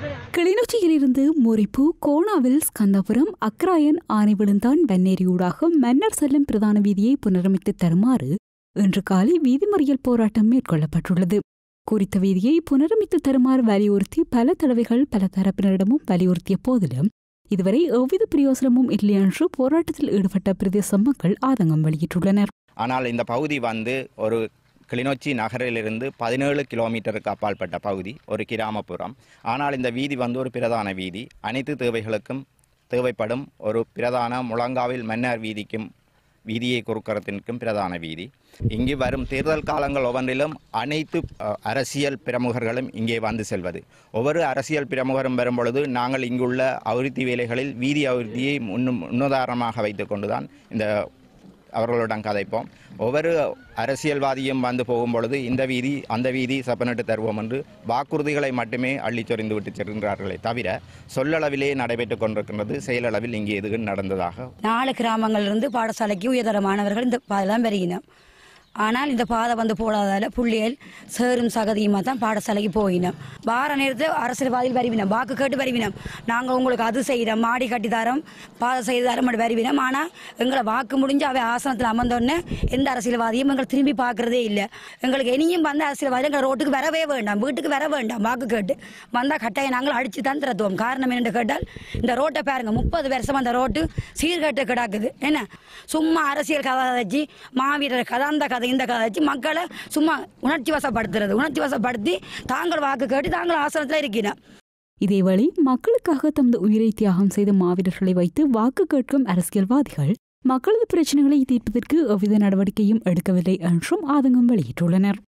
கிளிநொச்சியிலிருந்து முறிப்பு கோணாவில் ஸ்கந்தபுரம் அக்ராயன் ஆனைவிழுந்தான் வெண்ணேரியூடாக மன்னர் செல்லும் பிரதான வீதியை புனரமைத்து தருமாறு இன்று காலை வீதி மறியல் போராட்டம் மேற்கொள்ளப்பட்டுள்ளது குறித்த வீதியை புனரமைத்து தருமாறு வலியுறுத்தி பல தடவைகள் பல தரப்பினரிடமும் வலியுறுத்திய போதிலும் இதுவரை எவ்வித பிரயோசனமும் இல்லை என்று போராட்டத்தில் ஈடுபட்ட பிரதேச மக்கள் ஆதங்கம் வெளியிட்டுள்ளனர் ஆனால் இந்த பகுதி வந்து ஒரு கிளிநொச்சி நகரிலிருந்து பதினேழு கிலோமீட்டருக்கு அப்பாற்பட்ட பகுதி ஒரு கிராமப்புறம் ஆனால் இந்த வீதி வந்து ஒரு பிரதான வீதி அனைத்து தேவைகளுக்கும் தேவைப்படும் ஒரு பிரதான முழங்காவில் மன்னர் வீதிக்கும் வீதியை குறுக்கறத்திற்கும் பிரதான வீதி இங்கு வரும் தேர்தல் காலங்கள் ஒவ்வொன்றிலும் அனைத்து அஹ், அரசியல் பிரமுகர்களும் இங்கே வந்து செல்வது ஒவ்வொரு அரசியல் பிரமுகரும் வரும்பொழுது நாங்கள் இங்குள்ள அபிவிருத்தி வேலைகளில் வீதி அபிவிருத்தியை முன்னு முன்னுதாரணமாக வைத்துக்கொண்டுதான் இந்த அவர்களுடன் கதைப்போம் ஒவ்வொரு அரசியல்வாதியும் வந்து போகும்பொழுது இந்த வீதி அந்த வீதி செப்பனிட்டு தருவோம் என்று வாக்குறுதிகளை மட்டுமே அள்ளிச் சொறிந்து விட்டு செல்கின்றார்களே தவிர சொல்லளவிலே நடைபெற்றுக் கொண்டிருக்கின்றது செயலளவில் இங்கே எதுவும் நடந்ததாக நாலு கிராமங்கள்லேருந்து பாடசாலைக்கு உயர்தர மாணவர்கள் இந்த பாதைலாம் வருகினோம் ஆனால் இந்த பாதை வந்து போடாதால புள்ளியல் சேரும் சகதியுமாக தான் பாடசாலைக்கு போயினோம் வார நேரத்தில் அரசியல்வாதிகள் வருவினோம் வாக்கு கேட்டு வருவினோம் நாங்கள் உங்களுக்கு அது செய்கிறோம் மாடி கட்டி தரோம் பாதை செய்து தரோம் அப்படி வருவினோம் ஆனால் எங்களை வாக்கு முடிஞ்சு அவை ஆசனத்தில் அமர்ந்தோடனே எந்த அரசியல்வாதியும் எங்களை திரும்பி பார்க்குறதே இல்லை எங்களுக்கு இனியும் வந்த அரசியல்வாதி எங்களை ரோட்டுக்கு வரவே வேண்டாம் வீட்டுக்கு வர வேண்டாம் வாக்கு கேட்டு வந்தால் கட்டாயம் நாங்கள் அடித்து தான் திறத்துவோம் காரணம் என்னென்னு கேட்டால் இந்த ரோட்டை பாருங்க முப்பது வருஷம் அந்த ரோட்டு சீர்கேட்டு கிடக்குது என்ன சும்மா அரசியல் கதை வச்சு மாவீரர் கதை அந்த கதை இந்த கதை வச்சு மக்களை சும்மா உணர்ச்சி வசப்படுத்துறது உணர்ச்சி வசப்படுத்தி தாங்கள் வாக்கு கேட்டு தாங்கள் ஆசனத்தில் இருக்கிறோம் இதேவேளை மக்களுக்காக தமது உயிரை தியாகம் செய்த மாவீரர்களை வைத்து வாக்கு கேட்கும் அரசியல்வாதிகள் மக்களது பிரச்சனைகளை தீர்ப்பதற்கு எவ்வித நடவடிக்கையும் எடுக்கவில்லை என்றும் ஆதங்கம் வெளியிட்டுள்ளனர்